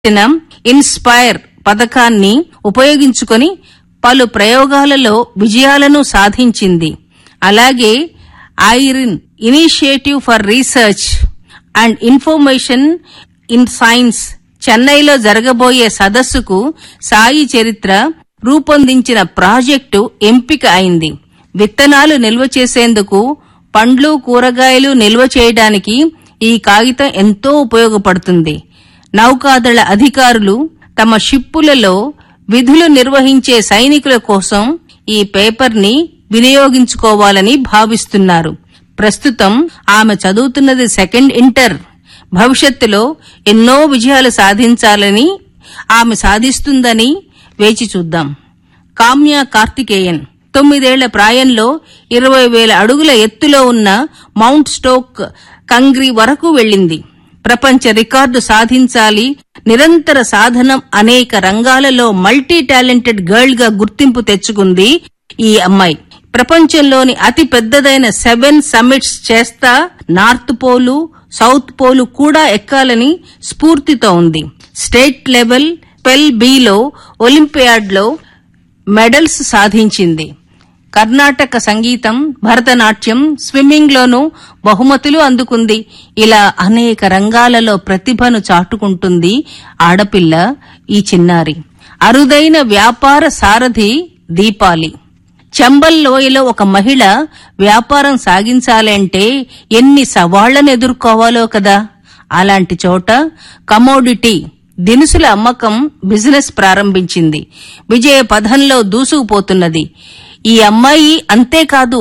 చేసిన ఇన్స్పైర్ పథకాన్ని ఉపయోగించుకొని పలు ప్రయోగాలలో విజయాలను సాధించింది అలాగే Irin initiative for research and information in science చెన్నైలో జరగబోయే సదస్సుకు సాయి చరిత్ర రూపొందించిన ప్రాజెక్టు ఎంపిక అయింది విత్తనాలు నిల్వ చేసేందుకు పండ్లు కూరగాయలు నిల్వ చేయడానికి ఈ కాగితం ఎంతో ఉపయోగపడుతుంది నౌకాదళ అధికారులు తమ షిప్పులలో విధులు నిర్వహించే సైనికుల కోసం ఈ పేపర్ ని వినియోగించుకోవాలని భావిస్తున్నారు ప్రస్తుతం ఆమె చదువుతున్నది సెకండ్ ఇంటర్ భవిష్యత్తులో ఎన్నో విజయాలు సాధించాలని ఆమె సాధిస్తుందని వేచి చూద్దాం కామ్య కార్తికేయన్ తొమ్మిదేళ్ల ప్రాయంలో ఇరవై వేల అడుగుల ఎత్తులో ఉన్న మౌంట్ స్టోక్ కంగ్రీ వరకు వెళ్ళింది ప్రపంచ రికార్డు సాధించాలి నిరంతర సాధనం అనేక రంగాలలో మల్టీ టాలెంటెడ్ గర్ల్ గా గుర్తింపు తెచ్చుకుంది ఈ అమ్మాయి ప్రపంచంలోని అతి పెద్దదైన సెవెన్ సమిట్స్ చేస్తా నార్త్ పోలు సౌత్ పోలు కూడా ఎక్కాలని స్ఫూర్తితో ఉంది స్టేట్ లెవెల్ పెల్ బిలో ఒలింపియాడ్లో మెడల్స్ సాధించింది కర్ణాటక సంగీతం భరతనాట్యం స్విమ్మింగ్ లోనూ బహుమతులు అందుకుంది ఇలా అనేక రంగాలలో ప్రతిభను చాటుకుంటుంది ఆడపిల్ల ఈ చిన్నారి అరుదైన వ్యాపార సారథి దీపాలి చంబల్ లోయలో ఒక మహిళ వ్యాపారం సాగించాలంటే ఎన్ని సవాళ్లను ఎదుర్కోవాలో కదా అలాంటి చోట కమోడిటీ దినుసుల అమ్మకం బిజినెస్ ప్రారంభించింది విజయ పథంలో దూసుకుపోతున్నది ఈ అమ్మాయి అంతేకాదు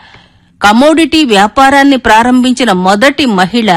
కమోడిటీ వ్యాపారాన్ని ప్రారంభించిన మొదటి మహిళ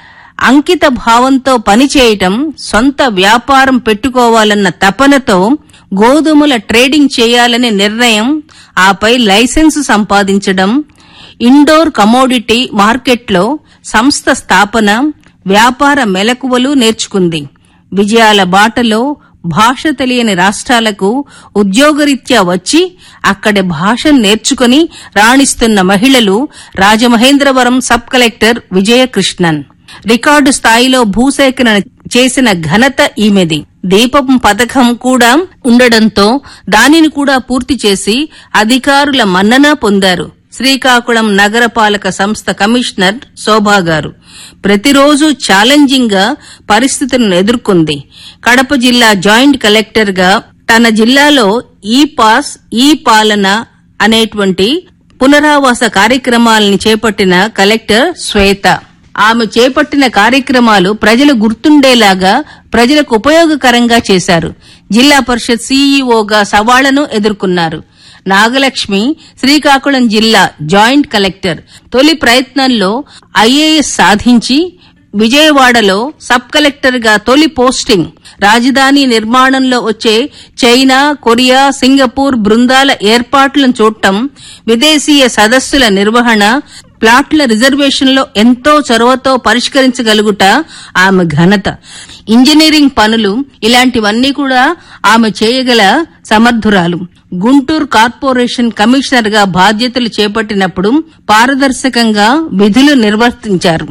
అంకిత భావంతో పనిచేయటం సొంత వ్యాపారం పెట్టుకోవాలన్న తపనతో గోధుమల ట్రేడింగ్ చేయాలనే నిర్ణయం ఆపై లైసెన్సు సంపాదించడం ఇండోర్ కమోడిటీ మార్కెట్లో సంస్థ స్థాపన వ్యాపార మెలకువలు నేర్చుకుంది విజయాల బాటలో భాష తెలియని రాష్ట్రాలకు ఉద్యోగరీత్యా వచ్చి అక్కడి భాషను నేర్చుకుని రాణిస్తున్న మహిళలు Rajamahendravaram sub collector Vijayakrishnan record స్థాయిలో భూసేకరణ చేసిన ఘనత ఈమెది దీపం పథకం కూడా ఉండడంతో దానిని కూడా పూర్తి చేసి అధికారుల మన్నన పొందారు శ్రీకాకుళం నగరపాలక సంస్థ కమిషనర్ శోభా గారు ప్రతిరోజు ఛాలెంజింగ్ గా పరిస్థితులను ఎదుర్కొంది కడప జిల్లా జాయింట్ కలెక్టర్ గా తన జిల్లాలో ఈ పాస్ ఈ పాలన అనేటువంటి పునరావాస కార్యక్రమాలని చేపట్టిన కలెక్టర్ శ్వేత ఆమె చేపట్టిన కార్యక్రమాలు ప్రజలు గుర్తుండేలాగా ప్రజలకు ఉపయోగకరంగా చేశారు జిల్లా పరిషత్ సీఈఓగా సవాళ్లను ఎదుర్కొన్నారు నాగలక్ష్మి శ్రీకాకుళం జిల్లా జాయింట్ కలెక్టర్ తొలి ప్రయత్నంలో ఐఏఎస్ సాధించి విజయవాడలో సబ్ కలెక్టర్ గా తొలి పోస్టింగ్ రాజధాని నిర్మాణంలో వచ్చే చైనా కొరియా సింగపూర్ బృందాల ఏర్పాట్లను చూడటం విదేశీయ సదస్సుల నిర్వహణ ప్లాట్ల రిజర్వేషన్లో ఎంతో చొరవతో పరిష్కరించగలుగుట ఆమె ఘనత ఇంజనీరింగ్ పనులు ఇలాంటివన్నీ కూడా ఆమె చేయగల సమర్థురాలు గుంటూరు కార్పొరేషన్ కమిషనర్ గా బాధ్యతలు చేపట్టినప్పుడు పారదర్శకంగా విధులు నిర్వర్తించారు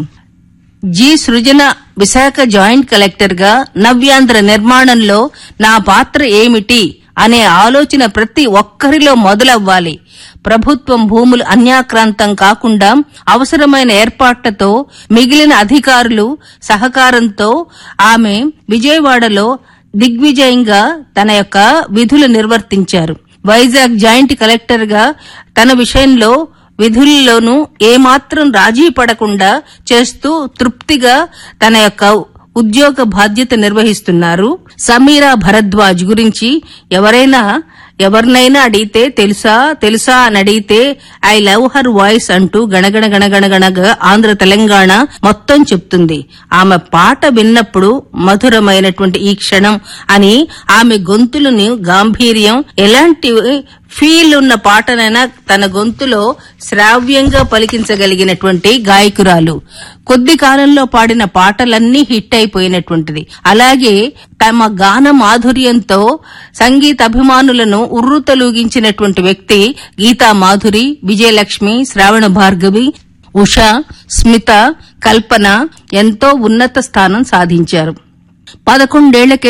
G Srujana Visakha joint collector గా నవ్యాంధ్ర నిర్మాణంలో నా పాత్ర ఏమిటి అనే ఆలోచన ప్రతి ఒక్కరిలో మొదలవ్వాలి ప్రభుత్వం భూములు అన్యాక్రాంతం కాకుండా అవసరమైన ఏర్పాట్లతో మిగిలిన అధికారులు సహకారంతో ఆమె విజయవాడలో దిగ్విజయంగా తన యొక్క విధులు నిర్వర్తించారు వైజాగ్ జాయింట్ కలెక్టర్ గా తన విషయంలో విధుల్లోనూ ఏమాత్రం రాజీ పడకుండా చేస్తూ తృప్తిగా తన యొక్క ఉద్యోగ బాధ్యత నిర్వహిస్తున్నారు సమీరా భరద్వాజ్ గురించి ఎవరైనా ఎవరినైనా అడిగితే తెలుసా తెలుసా అని అడిగితే ఐ లవ్ హర్ వాయిస్ అంటూ గణగణ గణగణగణగా ఆంధ్ర తెలంగాణ మొత్తం చెప్తుంది ఆమె పాట విన్నప్పుడు మధురమైనటువంటి ఈ క్షణం అని ఆమె గొంతులను గాంభీర్యం ఎలాంటి ఫీల్ ఉన్న పాటనైనా తన గొంతులో శ్రావ్యంగా పలికించగలిగినటువంటి గాయకురాలు కొద్ది కాలంలో పాడిన పాటలన్నీ హిట్ అయిపోయినటువంటిది అలాగే తమ గాన మాధుర్యంతో సంగీత అభిమానులను ఉర్రుతలూగించినటువంటి వ్యక్తి గీతా మాధురి విజయలక్ష్మి శ్రావణ భార్గవి ఉష స్మిత కల్పన ఎంతో ఉన్నత స్థానం సాధించారు పదకొండేళ్లకే